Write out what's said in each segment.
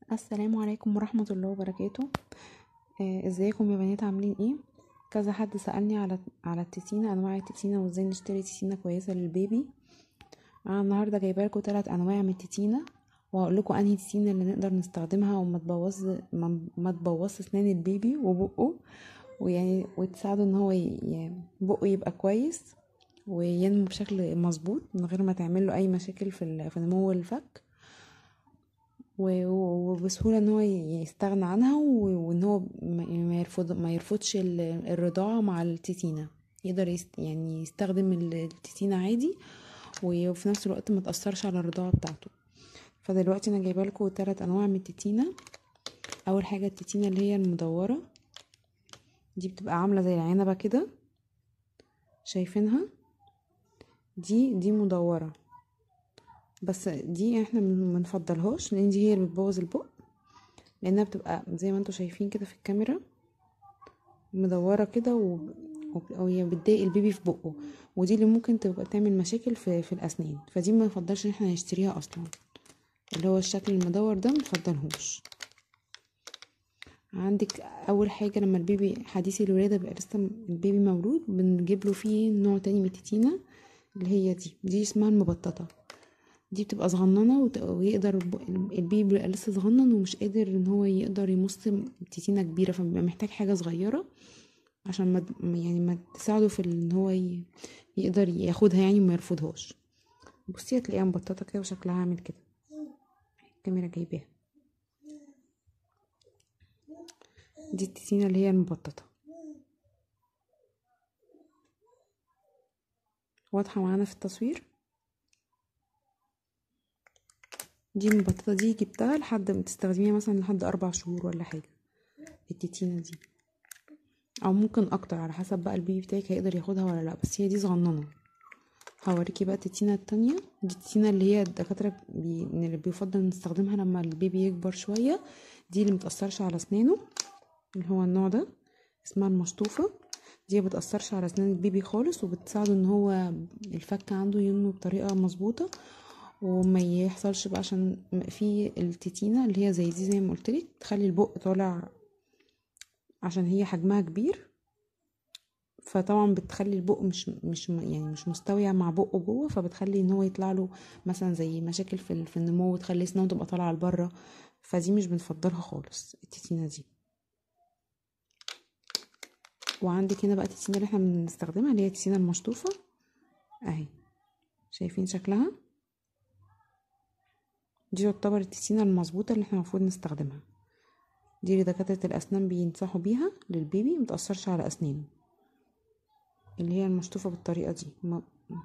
السلام عليكم ورحمة الله وبركاته آه، ازيكم يا بنات عاملين ايه كذا حد سألني على على التتينة انواع التتينة وازاي نشتري تتينة كويسة للبيبي انا النهاردة جايبه لكم ثلاث انواع من التتينة وهقول لكم انهي تتينة اللي نقدر نستخدمها وما تبوظ ما, ما تبوظش اسنان البيبي وبقه ويعني وتساعده ان هو ي... بقه يبقى كويس وينمو بشكل مظبوط من غير ما تعمل له اي مشاكل في ال- في نمو الفك و- وبسهولة ان هو يستغنى عنها و- وان هو ما ما يرفض ما يرفضش ال- الرضاعة مع التتينة يقدر يست يعني يستخدم ال- التتينة عادي وفي نفس الوقت ما تأثرش على الرضاعة بتاعته فدلوقتي انا جايبه لكم ثلاث انواع من التتينة اول حاجة التتينة اللي هي المدورة دي بتبقى عاملة زي العنبة كده شايفينها دي دي مدورة بس دي احنا منفضلهاش لان دي هي اللي بتبوظ البق لانها بتبقى زي ما انتوا شايفين كده في الكاميرا مدورة كده و... و- وهي بتضايق البيبي في بقه ودي اللي ممكن تبقى تعمل مشاكل في, في الاسنان فدي ما نفضلش ان احنا نشتريها اصلا اللي هو الشكل المدور ده منفضلهوش عندك اول حاجه لما البيبي حديث الولاده بيبقى لسه البيبي مولود بنجيب له فيه نوع تاني من التتينه اللي هي دي دي اسمها المبططه دي بتبقى صغننه وت- ويقدر الب- البيبي بيبقى لسه صغنن ومش قادر ان هو يقدر يمص تتينه كبيره فبيبقى محتاج حاجه صغيره عشان ما د- يعني ما تساعده في ان هو ي- يقدر ياخدها يعني وما يرفضهاش بصي هتلاقيها مبططه كده وشكلها عامل كده الكاميرا جايباها دي التتينه اللي هي المبططه واضحه معانا في التصوير دي المبططه دي جبتها لحد ما تستخدميها مثلا لحد اربع شهور ولا حاجه التتينه دي او ممكن اكتر على حسب بقى البيبي بتاعك هيقدر ياخدها ولا لا بس هي دي صغننه هوريكي بقى التتينه التانية دي التتينه اللي هي الدكاتره بي... اللي بيفضل نستخدمها لما البيبي يكبر شويه دي اللي متأثرش على اسنانه اللي هو النوع ده اسمها المشطوفه دي بتأثرش على اسنان البيبي خالص وبتساعده ان هو الفك عنده ينمو بطريقه مظبوطه وما يحصلش بقى عشان في التتينه اللي هي زي دي زي ما قلتلك تخلي البق طالع عشان هي حجمها كبير فطبعا بتخلي البق مش مش يعني مش مستوية مع بقه جوه فبتخلي ان هو يطلع له مثلا زي مشاكل في ال- في النمو وتخلي اسنانه تبقى طالعه لبره فدي مش بنفضلها خالص التتينه دي وعندك هنا بقى التتينه اللي احنا بنستخدمها اللي هي التتينه المشطوفه اهي شايفين شكلها دي تعتبر التتينه المظبوطه اللي احنا المفروض نستخدمها دي اللي دكاتره الاسنان بينصحوا بيها للبيبي متأثرش على اسنانه اللي هي المشطوفة بالطريقة دي ما...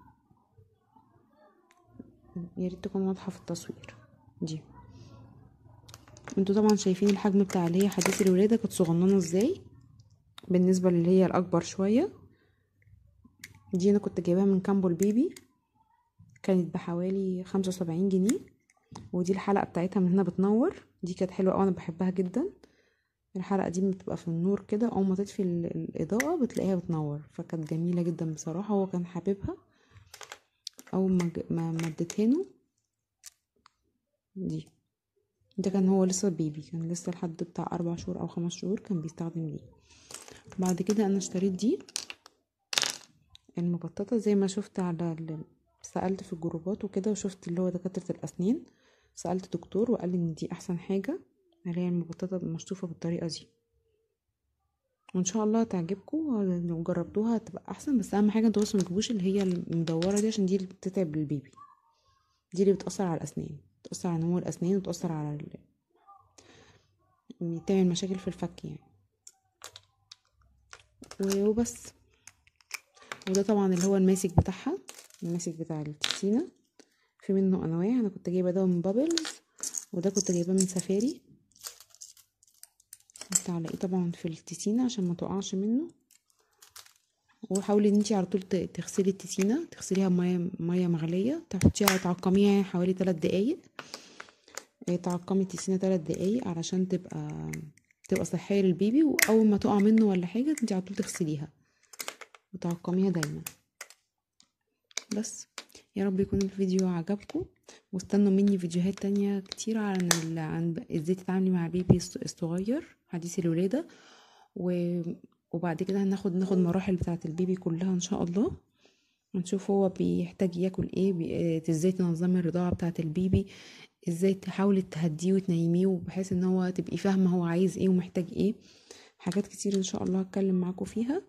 يا ريت تكون واضحة في التصوير دي انتوا طبعا شايفين الحجم بتاع اللي هي حديث الولادة كانت صغننة ازاي بالنسبة للي هي الأكبر شوية دي أنا كنت جايباها من كامبو البيبي كانت بحوالي خمسة وسبعين جنيه ودي الحلقة بتاعتها من هنا بتنور دي كانت حلوة أوي أنا بحبها جدا الحلقة دي بتبقى في النور كده أول ما تطفي ال- الإضاءة بتلاقيها بتنور فكانت جميلة جدا بصراحة هو كان حاببها أول ما ج- ما ما اديتها له دي ده كان هو لسه بيبي كان لسه لحد بتاع أربع شهور أو خمس شهور كان بيستخدم دي بعد كده أنا اشتريت دي المبططة زي ما شفت على ال... سألت في الجروبات وكده وشفت اللي هو دكاترة الأسنان سألت دكتور وقال لي إن دي أحسن حاجة اللي هي المبططة المشطوفة بالطريقة دي وان شاء الله تعجبكم لو جربتوها هتبقى احسن بس اهم حاجه انتوا بس ما تجيبوش اللي هي المدوره دي عشان دي اللي بتتعب البيبي دي اللي بتاثر على الاسنان بتاثر على نمو الاسنان وتاثر على ال... بتعمل مشاكل في الفك يعني وبس وده طبعا اللي هو الماسك بتاعها الماسك بتاع التسينة في منه انواع انا كنت جايبه ده من بابلز وده كنت جايباه من سفاري تعلقيه طبعا في التسينة عشان ما تقعش منه وحاولي ان انتي على طول ت- تغسلي التسينة تغسليها بمية مية مغلية تحطيها تعقميها يعني حوالي تلات دقايق إيه، تعقمي التسينة تلات دقايق علشان تبقى تبقى صحية للبيبي واول ما تقع منه ولا حاجة انتي على طول تغسليها وتعقميها دايما بس يا رب يكون الفيديو عجبكم واستنوا مني فيديوهات تانية كتير عن ال... عن ازاي تتعاملي مع البيبي الصغير حديث الولادة و... وبعد كده هناخد ناخد مراحل بتاعة البيبي كلها ان شاء الله ونشوف هو بيحتاج ياكل ايه بي... ازاي تنظمي الرضاعة بتاعة البيبي ازاي تحاولي تهديه وتنيميه بحيث ان هو تبقي فاهمة هو عايز ايه ومحتاج ايه حاجات كتير ان شاء الله هتكلم معاكم فيها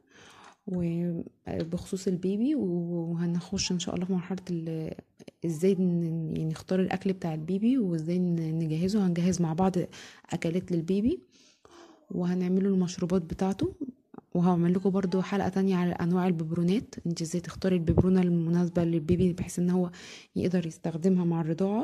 وبخصوص البيبي وهنخش ان شاء الله في مرحله ازاي يعني نختار الاكل بتاع البيبي وازاي نجهزه هنجهز مع بعض اكلات للبيبي وهنعمله المشروبات بتاعته وهعمل لكم برضو حلقه تانية على انواع الببرونات انت ازاي تختاري الببرونه المناسبه للبيبي بحيث ان هو يقدر يستخدمها مع الرضاعه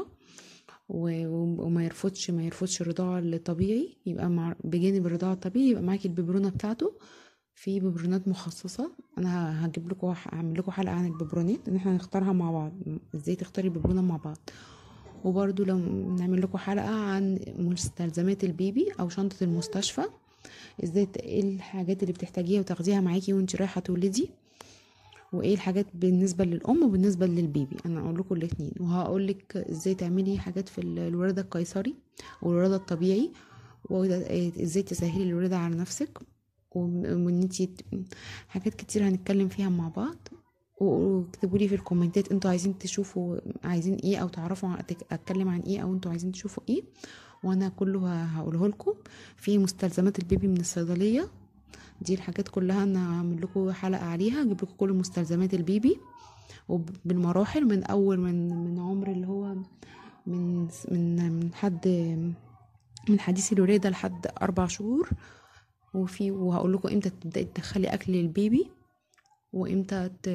وما يرفضش ما يرفضش الرضاعه الطبيعي يبقى مع بجانب الرضاعه الطبيعي يبقى معاكي الببرونه بتاعته في ببرونات مخصصة انا هجيب لكم هعمل لكم حلقة عن الببرونات ان احنا نختارها مع بعض ازاي تختاري الببرونة مع بعض وبرضو لو نعمل لكم حلقة عن مستلزمات البيبي او شنطة المستشفى ازاي ايه الحاجات اللي بتحتاجيها وتاخديها معاكي وانت رايحة تولدي وايه الحاجات بالنسبه للام وبالنسبه للبيبي انا اقول لكم الاثنين وهقول لك ازاي تعملي حاجات في الولاده القيصري والولاده الطبيعي وازاي تسهلي الولاده على نفسك وان انتي حاجات كتير هنتكلم فيها مع بعض واكتبوا لي في الكومنتات انتوا عايزين تشوفوا عايزين ايه او تعرفوا اتكلم عن ايه او انتوا عايزين تشوفوا ايه وانا كله هقوله لكم في مستلزمات البيبي من الصيدليه دي الحاجات كلها انا هعمل لكم حلقه عليها اجيب لكم كل مستلزمات البيبي وبالمراحل من اول من من عمر اللي هو من من من حد من حديث الولاده لحد اربع شهور وفي وهقول لكم امتى تبداي تدخلي اكل للبيبي وامتى ت...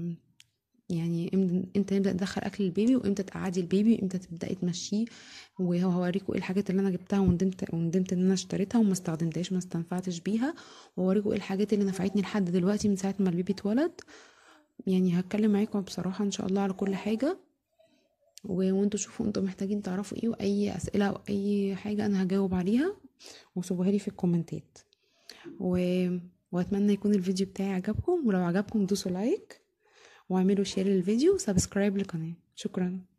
يعني امتى نبدا ندخل اكل للبيبي وامتى تقعدي البيبي وامتى تبداي تمشيه وهوريكم ايه الحاجات اللي انا جبتها وندمت وندمت ان انا اشتريتها وما استخدمتهاش ما استنفعتش بيها واوريكم ايه الحاجات اللي نفعتني لحد دلوقتي من ساعه ما البيبي اتولد يعني هتكلم معاكم بصراحه ان شاء الله على كل حاجه و... وانتوا شوفوا انتوا محتاجين تعرفوا ايه واي اسئله او اي حاجه انا هجاوب عليها وسيبوها لي في الكومنتات و... واتمنى يكون الفيديو بتاعي عجبكم ولو عجبكم دوسوا لايك واعملوا شير للفيديو وسبسكرايب للقناه شكرا